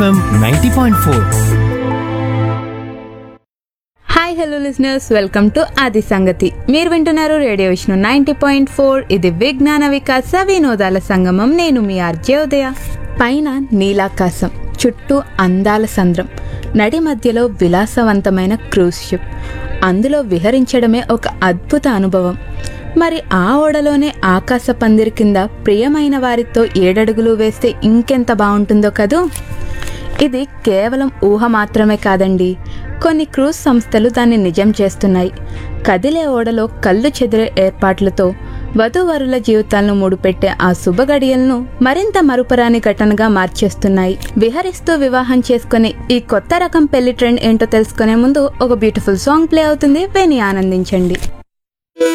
FM ninety point four hi hello listeners welcome to ఆది సంగతి మీరు వింటున్నారు radio Vishnu ninety point four ఇది విజ్ఞాన వికాస వినోదాల సంగమం నేను మీ ఆర్జే ఉదయ పైన నీలాకాశం చుట్టూ అందాల సంద్రం నడి మధ్యలో విలాసవంతమైన క్రూజ్ షిప్ అందులో విహరించడమే ఒక అద్భుత అనుభవం మరి ఆ ఓడలోనే ఆకాశ పందిరి కింద ప్రియమైన వారితో ఏడడుగులు వేస్తే ఇంకెంత బాగుంటుందో కదూ ఇది కేవలం ఊహ మాత్రమే కాదండి కొన్ని క్రూజ్ సంస్థలు దాన్ని నిజం చేస్తున్నాయి కదిలే ఓడలో కళ్ళు చెదిరే ఏర్పాట్లతో వధూవరుల జీవితాలను ముడిపెట్టే ఆ శుభగడియలను మరింత మరుపురాని ఘటనగా మార్చేస్తున్నాయి విహరిస్తూ వివాహం చేసుకునే ఈ కొత్త రకం పెళ్లి ట్రెండ్ ఏంటో తెలుసుకునే ముందు ఒక బ్యూటిఫుల్ సాంగ్ ప్లే అవుతుంది విని ఆనందించండి